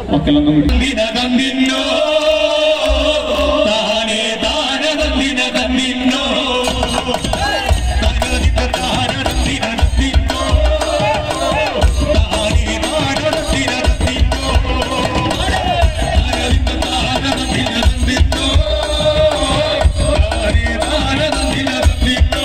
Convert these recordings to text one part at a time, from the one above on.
മക്കളൊന്നും കൂടി തന്തിന തന്തിന്നോ താനേ താന തന്തിന തന്തിന്നോ തനതിന താന തന്തിന തന്തിന്നോ താനേ താന തന്തിന തന്തിന്നോ തനതിന താന തന്തിന തന്തിന്നോ താനേ താന തന്തിന തന്തിന്നോ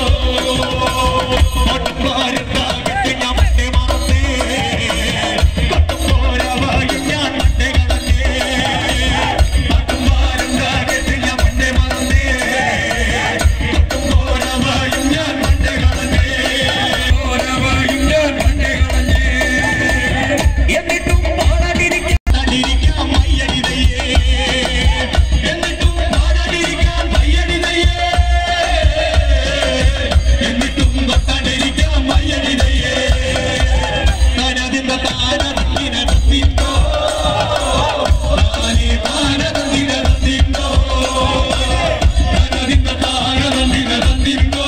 ഒട്ടുപാരത്താകട്ടെ ഞാൻ മറ്റേ മറന്നേ കൊട്ടുപോരവായും ഞാൻ മറ്റേ കളഞ്ഞേ ഒട്ടുപാരത്താകട്ടെ ഞാൻ മറ്റേ മറന്നേ കൊട്ടുപോരവായും ഞാൻ മറ്റേ കളഞ്ഞേ പോരവായും ഞാൻ മറ്റേ കളഞ്ഞേ എന്നിട്ടും പാടാതിരിക്കാൻ വയ്യടിതയേ എന്നിട്ടും പാടാതിരിക്കാൻ വയ്യടിതയേ എന്നിട്ടും കൊട്ടാണ്ടിരിക്കാൻ വയ്യടിതയേ താനതിന്റെ താനതിനെ തത്തിന്നോ താനേ താനതിനെ തത്തിന്നോ താനതിന്റെ താനതിനെ തത്തിന്നോ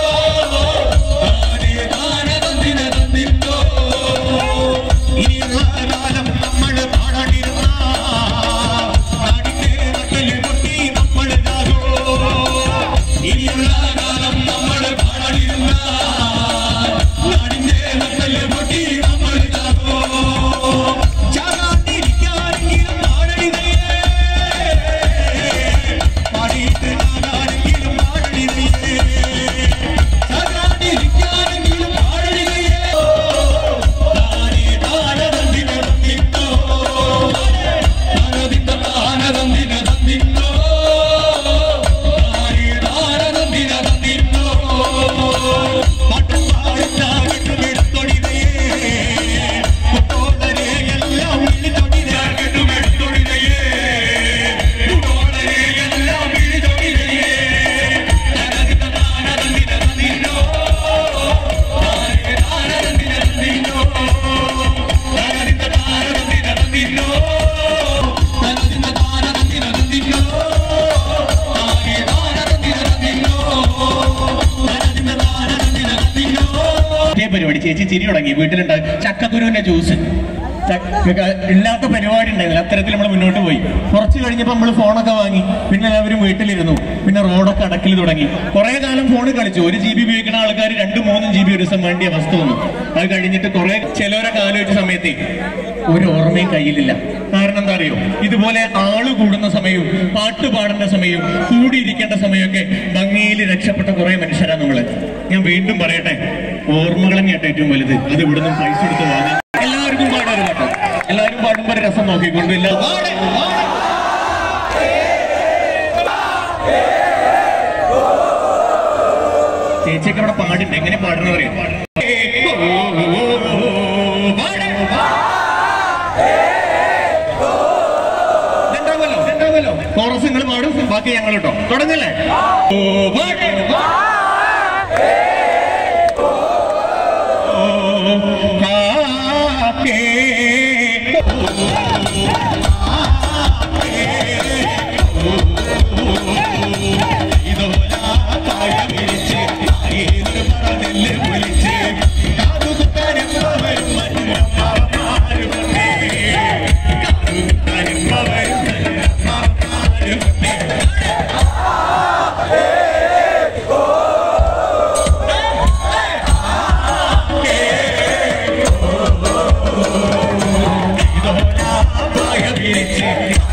താനേ താനതിനെ തത്തിന്നോ ഇനിയുള്ള കാലം നമ്മൾ പാടാണ്ടിരുന്ന നാടിന്റെ നട്ടല് പൊട്ടി നമ്മൾ ചാകോ ഇനിയുള്ള കാലം നമ്മൾ പാടാണ്ടിരുന്ന നാടിന്റെ നട്ടല് പൊട്ടി നമ്മൾ ചാകോ ചാകാണ്ടിരിക്കാനെങ്കിലും പാടണിതയേ പാടിയിട്ട് നാടാണെങ്കിലും പാടണിതയേ ചാകാണ്ടിരിക്കാനെങ്കിലും പാടണിതയേ താനേ താനതന്തിന തന്നിന്നോ താനതിന്ത താനതന്തിന തന്നിന്നോ താനേ താനതന്തിന തന്നിന്നോ പാട്ടും പാടുന്ന കെട്ടുമെടുത്തൊടിതയേ കുട്ടോളരെ എല്ലാം വിളിതൊടിതേ കെട്ടുമെടുത്തൊടിതയേ കുട്ടോളരെ എല്ലാം വിളിതൊടിതയേ താനതിന്ത താനതന്തിന തന്നിന്നോ താനേ താനതന്തിന തന്നിന്നോ താനതിന്ത താനതന്തിന തന്നിന്നോ താനതിന്ത താനതന്തിന തന്നിന്നോ താനേ താനതന്തിന തന്നിന്നോ താനതിന്ത താനതന്തിന തന്നിന്നോ ഇതേ പരിപാടി ചേച്ചി ചിരി തുടങ്ങി വീട്ടിലുണ്ടാകും ചക്കക്കുരുവിന്റെ ജ്യൂസ് ചക്ക- ഇല്ലാത്ത പരിപാടി ഉണ്ടായിരുന്നില്ല അത്തരത്തിൽ നമ്മൾ മുന്നോട്ട് പോയി കുറച്ച് കഴിഞ്ഞപ്പോൾ നമ്മൾ ഫോണൊക്കെ വാങ്ങി പിന്നെ എല്ലാവരും വീട്ടിലിരുന്നു പിന്നെ റോഡൊക്കെ അടക്കൽ തുടങ്ങി കുറെ കാലം ഫോൺ കളിച്ചു ഒരു ജി ബി ഉപയോഗിക്കുന്ന ആൾക്കാർ രണ്ടും മൂന്നും ജി ബി ഒരു ദിവസം വേണ്ടിയ അവസ്ഥ വന്നു അത് കഴിഞ്ഞിട്ട് കുറെ ചിലവരൊക്കെ ആലോചിച്ച സമയത്ത് ഒരു ഓർമ്മയും കയ്യിലില്ല കാരണം എന്താ അറിയോ ഇതുപോലെ ആള് കൂടുന്ന സമയവും പാട്ട് പാടേണ്ട സമയവും കൂടിയിരിക്കേണ്ട സമയമൊക്കെ ഭംഗിയിൽ രക്ഷപ്പെട്ട കുറെ മനുഷ്യരാ നമ്മള് ഞാൻ വീണ്ടും പറയട്ടെ ഓർമ്മകൾ തന്നെയാട്ടോ ഏറ്റവും വലുത് അത് ഇവിടുന്ന് പൈസ കൊടുത്ത് വാങ്ങാൻ എല്ലാവർക്കും പാടാൻ ഒരു പാട്ട് എല്ലാവരും പാടുമ്പോൾ ഒരു രസം നോക്കിക്കൊണ്ട് ഇല്ല ചേച്ചിയൊക്കെ ഇവിടെ പാടിണ്ട് എങ്ങനെ പാടുന്നത് അറിയാം ഇതുണ്ടാവുമല്ലോ, ഇതുണ്ടാവുമല്ലോ. കോറസ് നിങ്ങൾ പാടും ബാക്കി ഞങ്ങൾ കേട്ടോ തുടങ്ങല്ലേ ഓ, പാട്. ഓ, കാക്കേ. ഇതോലാ പായ വിരിച്ച്